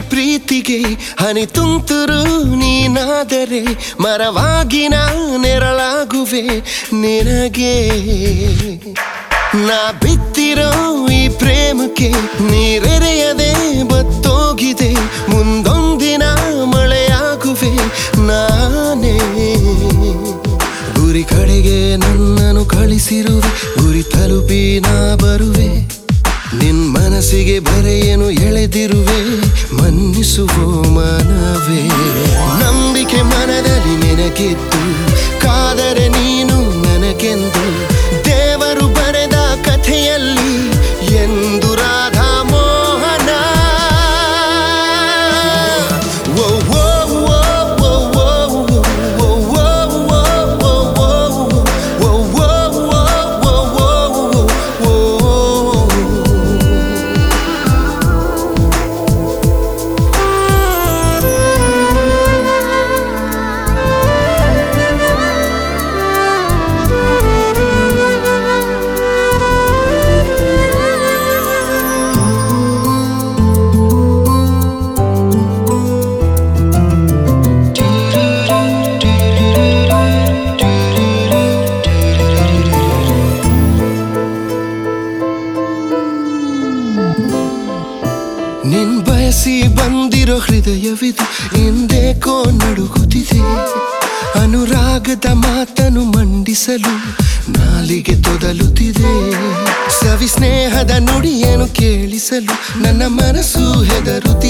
ಪ್ರೀತಿಗೆ ಹನಿ ತುಂತುರು ನೀನಾದರೆ ಮರವಾಗಿ ನಾ ನೆರಳಾಗುವೆ ನಿನಗೆ ನಾ ಬಿತ್ತಿರೋ ಈ ಪ್ರೇಮಕ್ಕೆ ನೀರೆರೆಯದೆ ಬತ್ತೋಗಿದೆ ಮುಂದೊಂದಿನ ಮಳೆಯಾಗುವೆ ನಾನೇ ಗುರಿ ಕಡೆಗೆ ನನ್ನನ್ನು ಕಳಿಸಿರುವೆ ಗುರಿ ತಲುಪಿ ನಾ ಬರುವೆ ನಿನ್ ಮನಸ್ಸಿಗೆ ಬರೆಯನು ಎಳೆದಿರುವೆ ಮನ್ನಿಸುವ ಮನವೇ ನಂಬಿಕೆ ಮನದಲ್ಲಿ ನಿನಗಿದ್ದು ಕಾದರೆ ನೀನು ನನಗೆಂದು ದೇವರು ಬರೆದ ಕಥೆಯಲ್ಲಿ ಎಂದು ರಾಧಾ ಮೋಹನ ಓ, ಓ, ಓ, ಓ, ಓ, ಓ, ಓ, ಓ, ಓ, ಓ, ಓ, ಓ, ಓ, ಓ. ನಿನ್ ಬಯಸಿ ಬಂದಿರೋ ಹೃದಯವಿದು ಹಿಂದೇಕೋ ನಡುಗುತ್ತಿದೆ ಅನುರಾಗದ ಮಾತನು ಮಂಡಿಸಲು ನಾಲಿಗೆ ತೊದಲುತ್ತಿದೆ ಸವಿ ಸ್ನೇಹದ ನುಡಿಯನ್ನು ಕೇಳಿಸಲು ನನ್ನ ಮನಸ್ಸು ಹೆದರುತ್ತಿದೆ